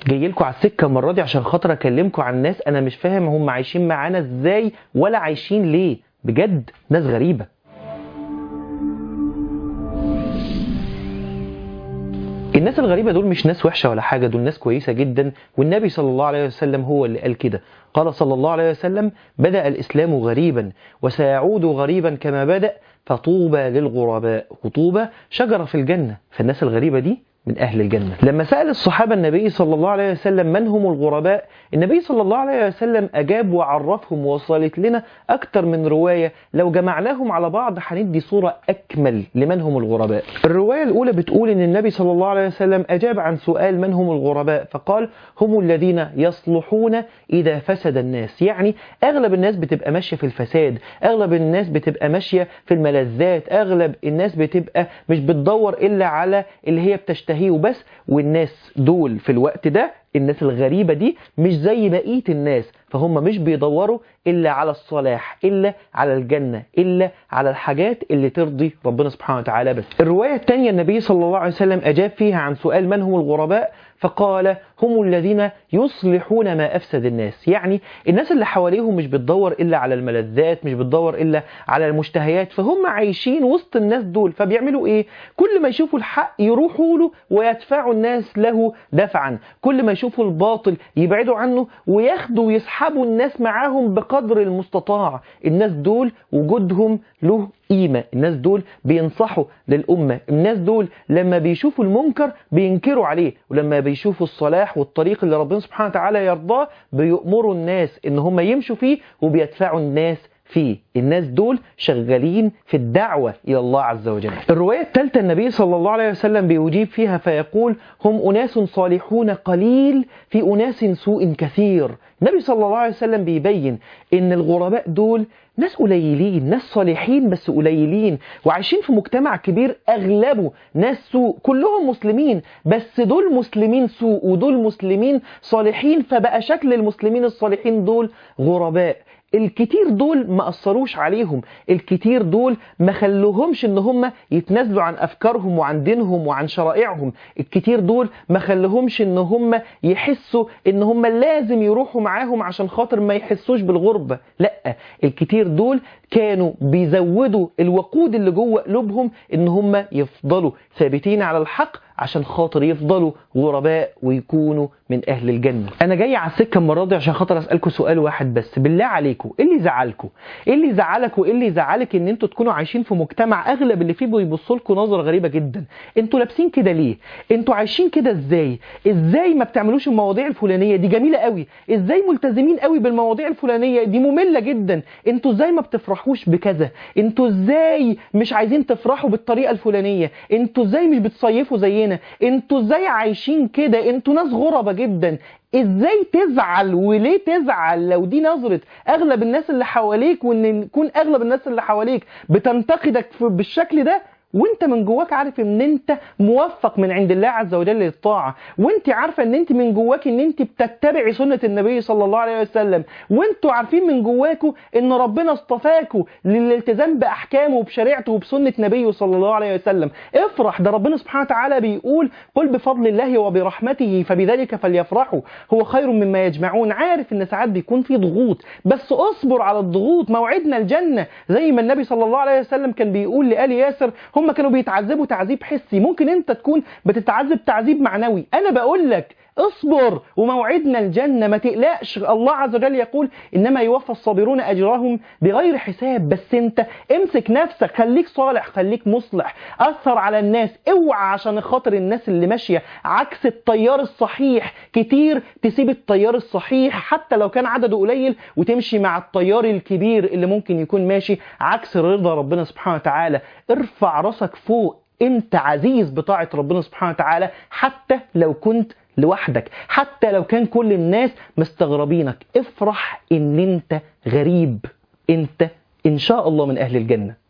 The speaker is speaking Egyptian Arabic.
جاي لكم على السكه المره دي عشان خاطر اكلمكم عن ناس انا مش فاهم هم عايشين معانا ازاي ولا عايشين ليه بجد ناس غريبه الناس الغريبة دول مش ناس وحشة ولا حاجة دول ناس كويسة جدا والنبي صلى الله عليه وسلم هو اللي قال كده قال صلى الله عليه وسلم بدأ الإسلام غريبا وسيعود غريبا كما بدأ فطوبى للغرباء وطوبى شجرة في الجنة فالناس الغريبة دي من أهل الجنة لما سأل الصحابة النبي صلى الله عليه وسلم من هم الغرباء النبي صلى الله عليه وسلم أجاب وعرفهم ووصلت لنا أكتر من رواية لو جمعناهم على بعض هندي صورة أكمل لمن هم الغرباء الرواية الأولى بتقول إن النبي صلى الله عليه وسلم أجاب عن سؤال من هم الغرباء فقال هم الذين يصلحون إذا فسد الناس يعني أغلب الناس بتبقى ماشية في الفساد أغلب الناس بتبقى ماشية في الملذات أغلب الناس بتبقى مش بتدور إلا على اللي هي بتشتهيه وبس والناس دول في الوقت ده الناس الغريبة دي مش زي بقية الناس فهم مش بيدوروا إلا على الصلاح إلا على الجنة إلا على الحاجات اللي ترضي ربنا سبحانه وتعالى بس الرواية الثانية النبي صلى الله عليه وسلم أجاب فيها عن سؤال من هم الغرباء فقال هم الذين يصلحون ما أفسد الناس يعني الناس اللي حواليهم مش بتدور إلا على الملذات مش بتدور إلا على المشتهيات فهم عايشين وسط الناس دول فبيعملوا إيه كل ما يشوفوا الحق يروحوا له ويدفعوا الناس له دفعا كل ما يشوفوا الباطل يبعدوا عنه وياخدوا ويسحبوا الناس معاهم بقدر المستطاع الناس دول وجودهم له قيمة الناس دول بينصحوا للأمة الناس دول لما بيشوفوا المنكر بينكروا عليه ولما بيشوفوا الصلاح والطريق اللي ربنا سبحانه وتعالى يرضاه بيأمروا الناس ان هم يمشوا فيه وبيدفعوا الناس فيه الناس دول شغالين في الدعوة إلى الله عز وجل الرواية الثالثة النبي صلى الله عليه وسلم بيجيب فيها فيقول هم أناس صالحون قليل في أناس سوء كثير النبي صلى الله عليه وسلم بيبين ان الغرباء دول ناس قليلين ناس صالحين بس قليلين وعايشين في مجتمع كبير اغلبه ناس سوء كلهم مسلمين بس دول مسلمين سوء ودول مسلمين صالحين فبقى شكل المسلمين الصالحين دول غرباء الكتير دول ما أثروش عليهم الكتير دول ما خلوهمش ان هم يتنازلوا عن أفكارهم وعن دينهم وعن شرائعهم الكتير دول ما خلوهمش ان هم يحسوا ان هم لازم يروحوا معاهم عشان خاطر ما يحسوش بالغربة لا الكتير دول كانوا بيزودوا الوقود اللي جوه قلوبهم ان هم يفضلوا ثابتين على الحق عشان خاطر يفضلوا غرباء ويكونوا من اهل الجنه انا جاي على السكه المره دي عشان خاطر اسالكم سؤال واحد بس بالله عليكم ايه اللي زعلكم ايه اللي زعلك وايه اللي زعلك ان انتوا تكونوا عايشين في مجتمع اغلب اللي فيه بيبصوا لكم نظره غريبه جدا انتوا لابسين كده ليه انتوا عايشين كده ازاي ازاي ما بتعملوش المواضيع الفلانيه دي جميله قوي ازاي ملتزمين قوي بالمواضيع الفلانيه دي ممله جدا انتوا ازاي ما بتفرحوش بكذا انتوا ازاي مش عايزين تفرحوا بالطريقه الفلانيه انتوا ازاي مش بتصيفوا زينا انتوا ازاي عايشين كده انتوا ناس غربة جدا ازاي تزعل وليه تزعل لو دي نظرة اغلب الناس اللي حواليك وان يكون اغلب الناس اللي حواليك بتنتقدك بالشكل ده وانت من جواك عارف ان انت موفق من عند الله عز وجل للطاعه وانت عارفه ان انت من جواك ان انت بتتبعي سنه النبي صلى الله عليه وسلم وانتوا عارفين من جواكوا ان ربنا اصطفاكوا للالتزام باحكامه وبشريعته وبسنه نبيه صلى الله عليه وسلم افرح ده ربنا سبحانه وتعالى بيقول قل بفضل الله وبرحمته فبذلك فليفرحوا هو خير مما يجمعون عارف ان ساعات بيكون في ضغوط بس اصبر على الضغوط موعدنا الجنه زي ما النبي صلى الله عليه وسلم كان بيقول لآل ياسر هم كانوا بيتعذبوا تعذيب حسي ممكن انت تكون بتتعذب تعذيب معنوي انا بقول لك اصبر وموعدنا الجنة ما تقلقش الله عز وجل يقول إنما يوفى الصابرون أجرهم بغير حساب بس أنت امسك نفسك خليك صالح خليك مصلح أثر على الناس اوعى عشان خاطر الناس اللي ماشية عكس التيار الصحيح كتير تسيب التيار الصحيح حتى لو كان عدده قليل وتمشي مع التيار الكبير اللي ممكن يكون ماشي عكس رضا ربنا سبحانه وتعالى ارفع راسك فوق انت عزيز بطاعة ربنا سبحانه وتعالى حتى لو كنت لوحدك حتى لو كان كل الناس مستغربينك افرح ان انت غريب انت ان شاء الله من اهل الجنه